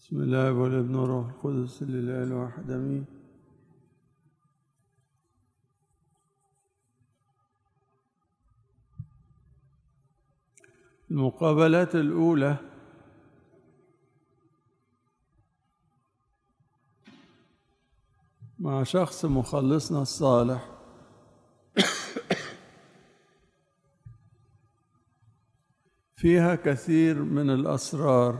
بسم الله والابن والروح القدس لله الواحد امين المقابلات الاولى مع شخص مخلصنا الصالح فيها كثير من الاسرار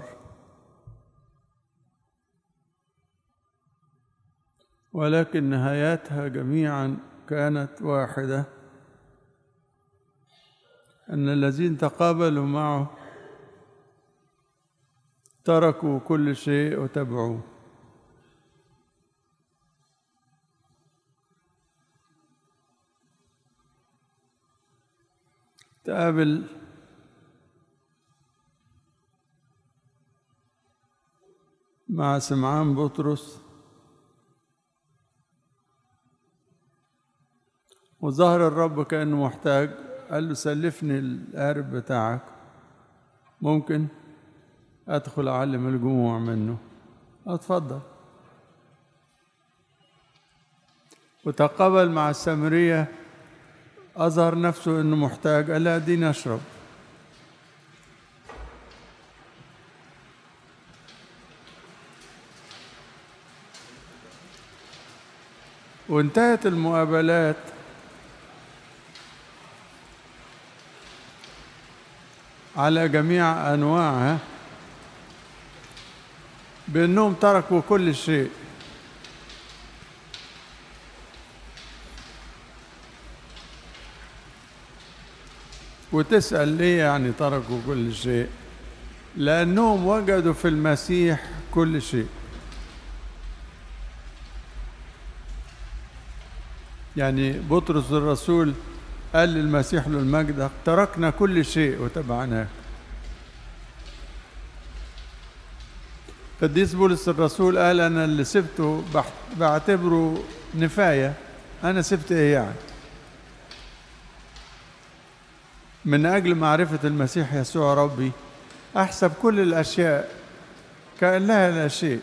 ولكن نهايتها جميعا كانت واحده ان الذين تقابلوا معه تركوا كل شيء وتبعوه تقابل مع سمعان بطرس وظهر الرب كأنه محتاج قال له سلفني القارب بتاعك ممكن أدخل أعلم الجموع منه أتفضل وتقابل مع السامرية أظهر نفسه أنه محتاج قال لها اديني أشرب وانتهت المقابلات على جميع انواعها بانهم تركوا كل شيء وتسال ليه يعني تركوا كل شيء لانهم وجدوا في المسيح كل شيء يعني بطرس الرسول قال للمسيح له المجد تركنا كل شيء وتبعناك قديس بولس الرسول قال انا اللي سبته بعتبره نفايه انا سبت ايه يعني من اجل معرفه المسيح يسوع ربي احسب كل الاشياء كانها لا شيء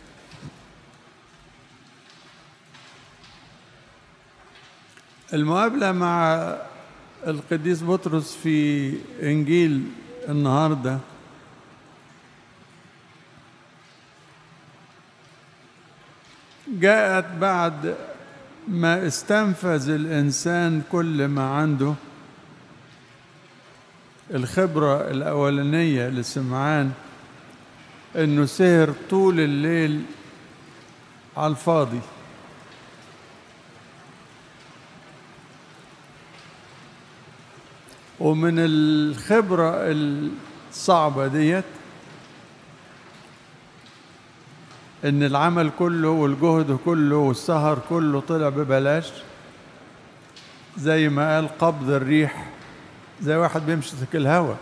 المقابلة مع القديس بطرس في إنجيل النهاردة جاءت بعد ما استنفذ الإنسان كل ما عنده الخبرة الأولانية لسمعان إنه سهر طول الليل على الفاضي ومن الخبرة الصعبة ديت إن العمل كله والجهد كله والسهر كله طلع ببلاش زي ما قال قبض الريح زي واحد بيمسك الهوا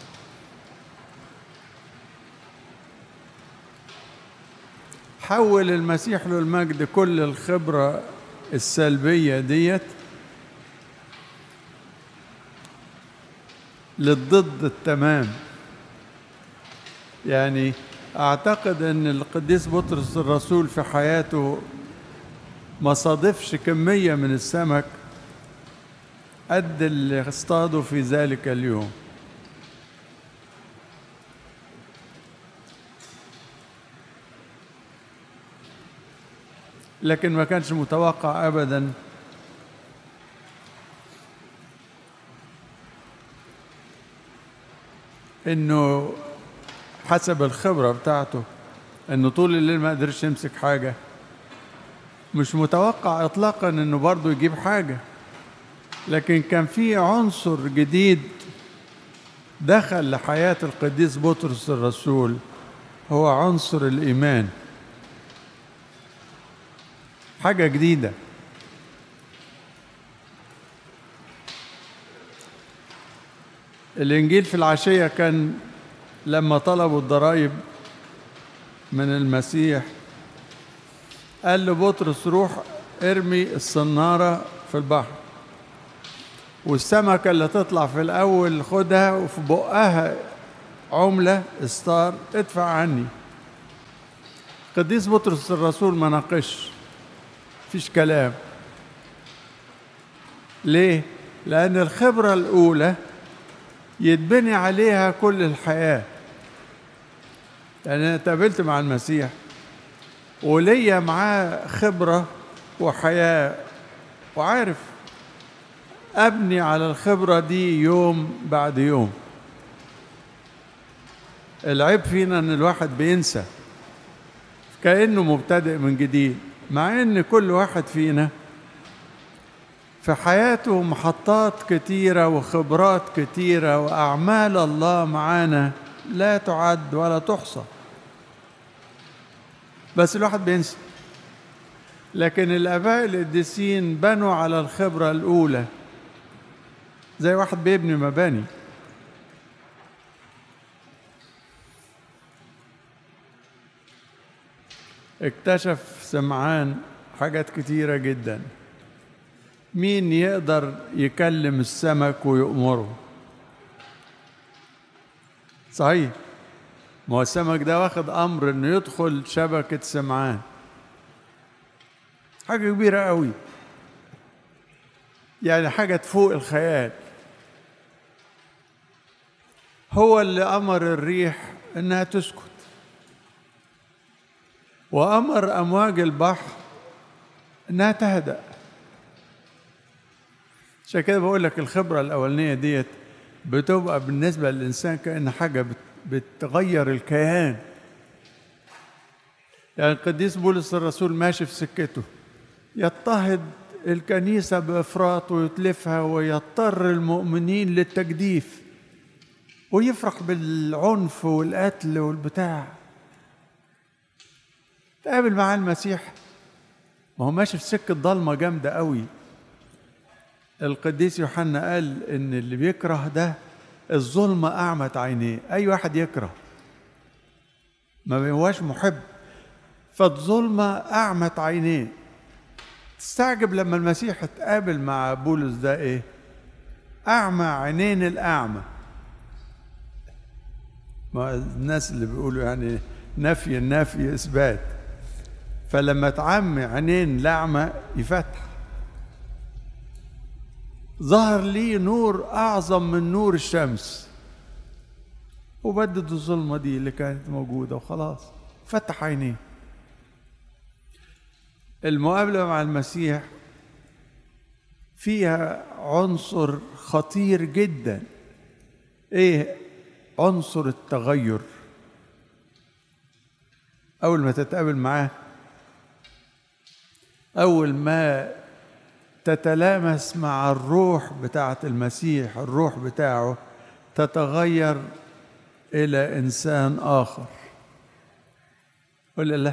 حول المسيح له المجد كل الخبرة السلبية ديت للضد التمام يعني اعتقد ان القديس بطرس الرسول في حياته ما صادفش كميه من السمك قد اللي اصطادوا في ذلك اليوم لكن ما كانش متوقع ابدا انه حسب الخبره بتاعته انه طول الليل ما قدرش يمسك حاجه مش متوقع اطلاقا انه برضه يجيب حاجه لكن كان في عنصر جديد دخل لحياه القديس بطرس الرسول هو عنصر الايمان حاجه جديده الانجيل في العشيه كان لما طلبوا الضرائب من المسيح قال لبطرس روح ارمي الصناره في البحر والسمكه اللي تطلع في الاول خدها وفي بقها عمله استار ادفع عني قديس بطرس الرسول ما ناقش فيش كلام ليه لان الخبره الاولى يتبني عليها كل الحياه يعني انا اتقابلت مع المسيح وليا معاه خبره وحياه وعارف ابني على الخبره دي يوم بعد يوم العيب فينا ان الواحد بينسى كانه مبتدئ من جديد مع ان كل واحد فينا في حياته محطات كتيره وخبرات كتيره واعمال الله معانا لا تعد ولا تحصى بس الواحد بينسى لكن الاباء القديسين بنوا على الخبره الاولى زي واحد بيبني مباني اكتشف سمعان حاجات كتيرة جدا مين يقدر يكلم السمك ويأمره صحيح ما هو السمك ده واخد أمر إنه يدخل شبكة سمعان حاجة كبيرة قوي يعني حاجة تفوق الخيال هو اللي أمر الريح إنها تسكت وأمر أمواج البحر إنها تهدأ عشان كده بقول لك الخبرة الأولانية ديت بتبقى بالنسبة للإنسان كأن حاجة بتغير الكيان يعني القديس بولس الرسول ماشي في سكته يضطهد الكنيسة بإفراط ويتلفها ويضطر المؤمنين للتجديف ويفرح بالعنف والقتل والبتاع تقابل معاه المسيح ما هو ماشي في سكة ضلمة جامدة قوي القديس يوحنا قال إن اللي بيكره ده الظلمة أعمت عينيه أي واحد يكره ما بيهواش محب فالظلمة أعمت عينيه تستعجب لما المسيح اتقابل مع بولس ده إيه أعمى عينين الأعمى ما الناس اللي بيقولوا يعني نفي النفي إثبات فلما تعمي عينين الأعمى يفتح ظهر لي نور أعظم من نور الشمس وبدد الظلمة دي اللي كانت موجودة وخلاص فتح عينيه المقابلة مع المسيح فيها عنصر خطير جدا ايه عنصر التغير اول ما تتقابل معاه اول ما تتلامس مع الروح بتاعه المسيح الروح بتاعه تتغير الى انسان اخر ولا لا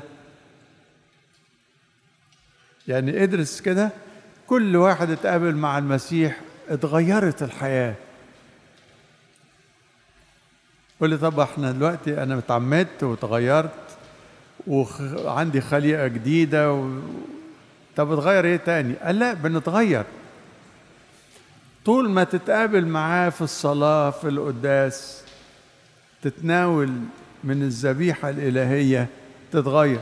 يعني ادرس كده كل واحد اتقابل مع المسيح اتغيرت الحياه قول لي طب احنا دلوقتي انا اتعمدت وتغيرت وعندي خليقه جديده و... طب اتغير ايه تاني قال لا بنتغير طول ما تتقابل معاه في الصلاه في القداس تتناول من الذبيحه الالهيه تتغير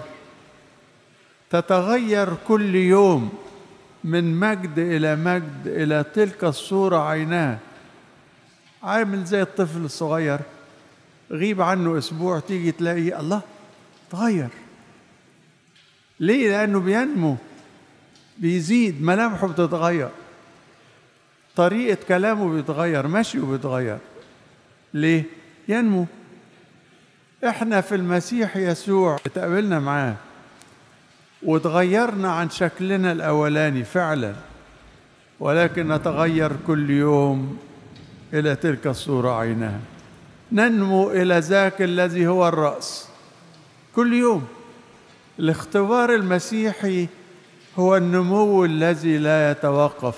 تتغير كل يوم من مجد الى مجد الى تلك الصوره عيناه عامل زي الطفل الصغير غيب عنه اسبوع تيجي تلاقي الله تغير ليه لانه بينمو بيزيد ملامحه بتتغير طريقة كلامه بيتغير مشيه بيتغير ليه؟ ينمو احنا في المسيح يسوع اتقابلنا معاه وتغيرنا عن شكلنا الأولاني فعلا ولكن نتغير كل يوم إلى تلك الصورة عينها ننمو إلى ذاك الذي هو الرأس كل يوم الاختبار المسيحي هو النمو الذي لا يتوقف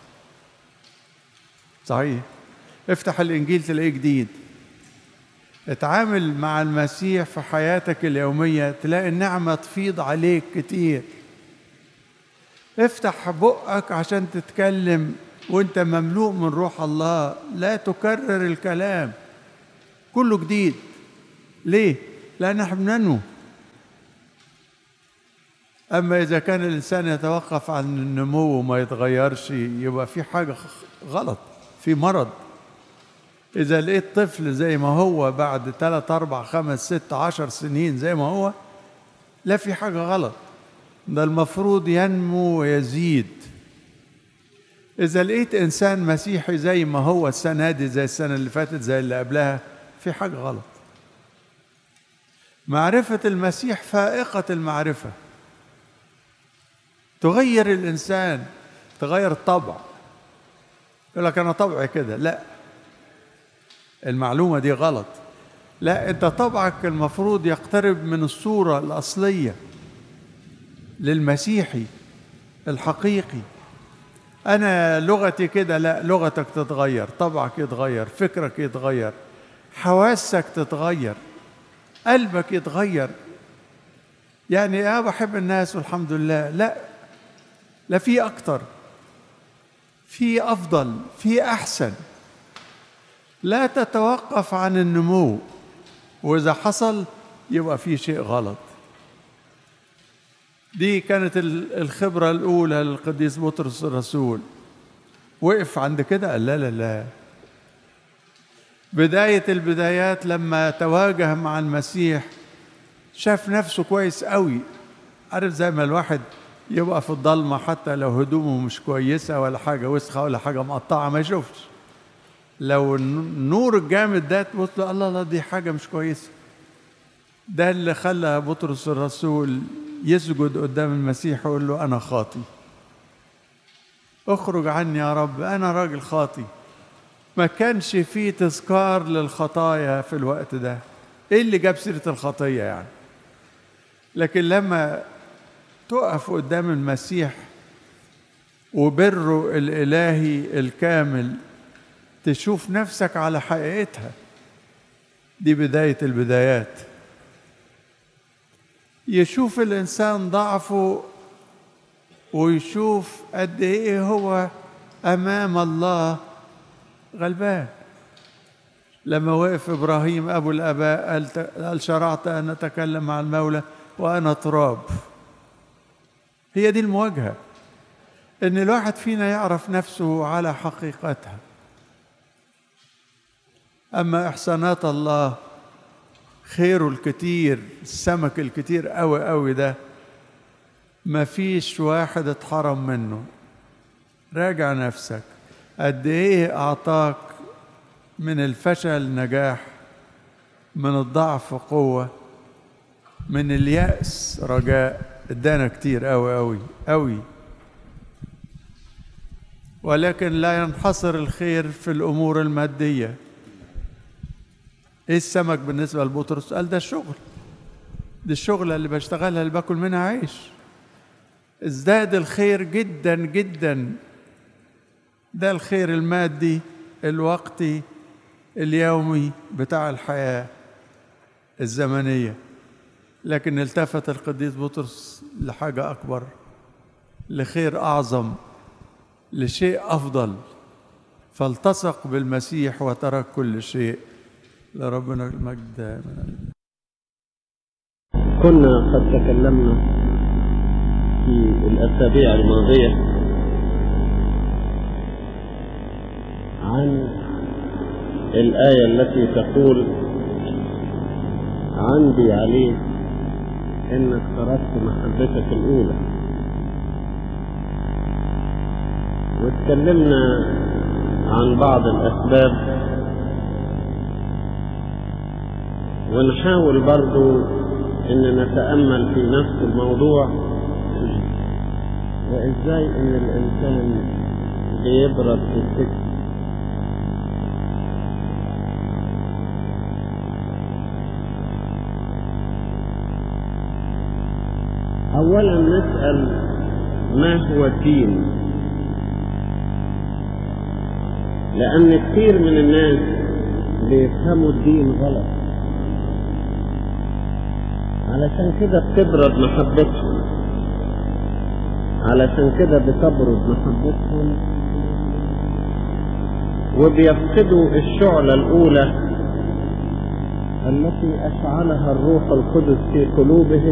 صحيح افتح الانجيل تلاقيه جديد اتعامل مع المسيح في حياتك اليومية تلاقي النعمة تفيض عليك كتير افتح بقك عشان تتكلم وانت مملوء من روح الله لا تكرر الكلام كله جديد ليه؟ لأن احنا بننمو أما إذا كان الإنسان يتوقف عن النمو وما يتغيرش يبقى في حاجة غلط في مرض إذا لقيت طفل زي ما هو بعد ثلاث أربع خمس ست عشر سنين زي ما هو لا في حاجة غلط ده المفروض ينمو ويزيد إذا لقيت إنسان مسيحي زي ما هو السنة دي زي السنة اللي فاتت زي اللي قبلها في حاجة غلط معرفة المسيح فائقة المعرفة تغير الإنسان تغير الطبع يقول لك أنا طبعي كده لا المعلومة دي غلط لا أنت طبعك المفروض يقترب من الصورة الأصلية للمسيحي الحقيقي أنا لغتي كده لا لغتك تتغير طبعك يتغير فكرك يتغير حواسك تتغير قلبك يتغير يعني اه بحب الناس والحمد لله لا لا في اكتر في افضل في احسن لا تتوقف عن النمو واذا حصل يبقى في شيء غلط دي كانت الخبره الاولى للقديس بطرس الرسول وقف عند كده قال لا لا لا بداية البدايات لما تواجه مع المسيح شاف نفسه كويس قوي عارف زي ما الواحد يبقى في الضلمة حتى لو هدومه مش كويسة ولا حاجة وسخة ولا حاجة مقطعة ما يشوفش لو النور الجامد ده تبص له الله الله دي حاجة مش كويسة ده اللي خلى بطرس الرسول يسجد قدام المسيح ويقول له أنا خاطي اخرج عني يا رب أنا راجل خاطي ما كانش فيه تذكار للخطايا في الوقت ده ايه اللي جاب سيره الخطيه يعني لكن لما تقف قدام المسيح وبره الالهي الكامل تشوف نفسك على حقيقتها دي بدايه البدايات يشوف الانسان ضعفه ويشوف قد ايه هو امام الله غلبان لما وقف ابراهيم ابو الاباء قال قال شرعت ان اتكلم مع المولى وانا تراب هي دي المواجهه ان الواحد فينا يعرف نفسه على حقيقتها اما احسانات الله خيره الكتير السمك الكتير قوي قوي ده ما فيش واحد اتحرم منه راجع نفسك قد ايه اعطاك من الفشل نجاح من الضعف قوة من اليأس رجاء ادانا كتير قوي قوي قوي ولكن لا ينحصر الخير في الامور الماديه ايه السمك بالنسبه لبطرس قال ده الشغل دي الشغله اللي بشتغلها اللي باكل منها عيش ازداد الخير جدا جدا ده الخير المادي الوقتي اليومي بتاع الحياه الزمنيه لكن التفت القديس بطرس لحاجه اكبر لخير اعظم لشيء افضل فالتصق بالمسيح وترك كل شيء لربنا المجد دائما كنا قد تكلمنا في الأسابيع الماضية عن الآية التي تقول عندي عليك إنك تركت محبتك الأولى واتكلمنا عن بعض الأسباب ونحاول برضو ان نتأمل في نفس الموضوع وازاي ان الانسان بيبرد في السجن اولا نسأل ما هو الدين لان كثير من الناس بيفهموا الدين غلط علشان كده بتبرد محبتهم علشان كده بتبرد محبتهم وبيفقدوا الشعلة الأولى التي أشعلها الروح القدس في قلوبهم